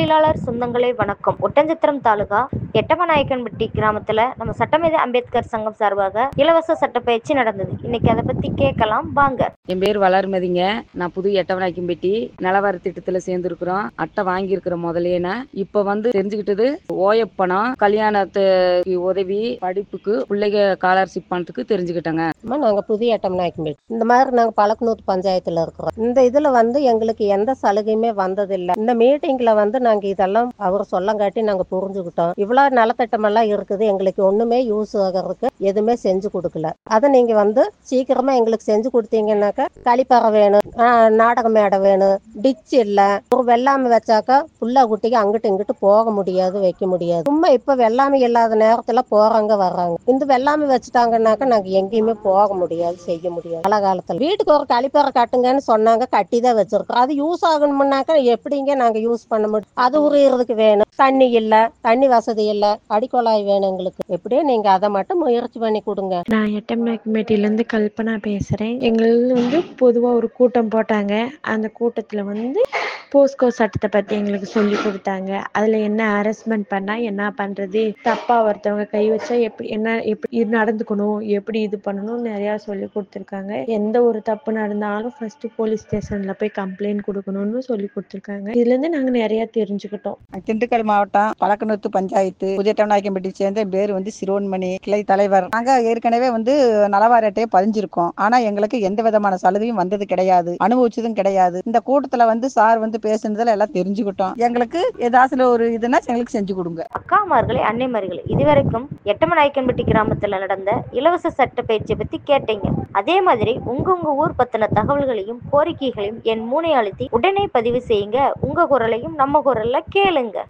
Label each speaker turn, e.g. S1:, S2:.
S1: தொழிலாளர் சொந்தங்களே வணக்கம் ஒட்டஞ்சத்திரம் தாலுகா எட்டமநாயக்கன்பட்டி கிராமத்துல நம்ம சட்டமேதை அம்பேத்கர் சங்கம் சார்பாக இலவச சட்டப்பயிற்சி நடந்தது இன்னைக்கு அதை பத்தி கேட்கலாம் வாங்க
S2: என் பேர் வளர்மதிங்க நான் புது எட்டவனாக்கிம்பட்டி நலவார திட்டத்துல சேர்ந்துருக்குறோம் அட்டை வாங்கியிருக்கிறோம் முதலேனா இப்ப வந்து தெரிஞ்சுக்கிட்டது ஓயப்பணம் கல்யாணத்துக்கு உதவி படிப்புக்கு பிள்ளைங்க ஸ்காலர்ஷிப் பணத்துக்கு தெரிஞ்சுக்கிட்டேங்க
S3: அம்மா நாங்கள் புதிய எட்டம் நாய்க்கும்பேட் இந்த மாதிரி நாங்கள் பழக்கனூர் பஞ்சாயத்தில் இருக்கிறோம் இந்த இதில் வந்து எங்களுக்கு எந்த சலுகையுமே வந்ததில்லை இந்த மீட்டிங்கில் வந்து நாங்கள் இதெல்லாம் அவர் சொல்லங்காட்டி நாங்கள் புரிஞ்சுக்கிட்டோம் இவ்வளோ நலத்திட்டமெல்லாம் இருக்குது எங்களுக்கு ஒன்றுமே யூஸ் ஆகிறதுக்கு எதுவுமே செஞ்சு கொடுக்கல அதை நீங்கள் வந்து சீக்கிரமாக எங்களுக்கு செஞ்சு கொடுத்தீங்கன்னாக்கா கழிப்பறை வேணும் ஆஹ் நாடக மேடை வேணும் டிச் இல்லை ஒரு வெள்ளாமை வச்சாக்கா புல்லா குட்டிக்கு அங்கிட்டு இங்கிட்டு போக முடியாது வைக்க முடியாது சும்மா இப்போ வெள்ளாமை இல்லாத நேரத்தில் போகிறாங்க வர்றாங்க இந்த வெள்ளாமை வச்சுட்டாங்கன்னாக்கா நாங்கள் எங்கேயுமே போக முடியாது செய்ய முடியாது மழை காலத்தில் வீட்டுக்கு ஒரு கழிப்பறை கட்டுங்கன்னு சொன்னாங்க கட்டி தான் வச்சிருக்கோம் அது யூஸ் ஆகணும்னாக்கா எப்படிங்க நாங்கள் யூஸ் பண்ண முடியும் அது உரியறதுக்கு வேணும் தண்ணி இல்லை தண்ணி வசதி இல்லை அடிக்குழாய் வேணும் எங்களுக்கு எப்படியோ நீங்கள் அதை மட்டும் முயற்சி பண்ணி கொடுங்க
S4: நான் எட்டமேட்டிலேருந்து கல்பனா பேசுகிறேன் எங்களுக்கு வந்து பொதுவாக ஒரு கூட்டம் போட்டாங்க அந்த கூட்டத்தில் வந்து போஸ்கோ சட்டத்தை பற்றி எங்களுக்கு சொல்லி கொடுத்தாங்க அதில் என்ன ஹராஸ்மெண்ட் பண்ணால் என்ன பண்ணுறது தப்பாக ஒருத்தவங்க கை வச்சா எப்படி என்ன எப்படி இது நடந்துக்கணும் எப்படி இது பண்ணணும் நிறையா சொல்லி கொடுத்துருக்காங்க எந்த ஒரு தப்பு நடந்தாலும் ஃபர்ஸ்ட் போலீஸ் ஸ்டேஷனில் போய் கம்ப்ளைண்ட் கொடுக்கணும்னு சொல்லி கொடுத்துருக்காங்க இதுலேருந்து நாங்கள் நிறையா தெரிஞ்சுக்கிட்டோம்
S5: திண்டுக்கல் மாவட்டம் பழக்கநூத்து பஞ்சாயத்து புதியட்டநாயக்கம்பட்டி சேர்ந்த என் பேர் வந்து சிரோன்மணி கிளை தலைவர் நாங்க ஏற்கனவே வந்து நலவாரி அட்டையை பதிஞ்சிருக்கோம் ஆனா எங்களுக்கு எந்த விதமான சலுகையும் வந்தது கிடையாது அனுபவிச்சதும் கிடையாது இந்த கூட்டத்துல வந்து சார் வந்து பேசுனதுல எல்லாம் தெரிஞ்சுக்கிட்டோம் எங்களுக்கு ஏதாச்சும் ஒரு இதுனா எங்களுக்கு செஞ்சு கொடுங்க
S1: அக்காமார்களே அன்னைமார்களே இதுவரைக்கும் எட்டமநாயக்கன்பட்டி கிராமத்துல நடந்த இலவச சட்ட பயிற்சியை பத்தி கேட்டீங்க அதே மாதிரி உங்க உங்க ஊர் பத்தின தகவல்களையும் கோரிக்கைகளையும் என் மூனை அழுத்தி உடனே பதிவு செய்யுங்க உங்க குரலையும் நம்ம குரல்ல கேளுங்க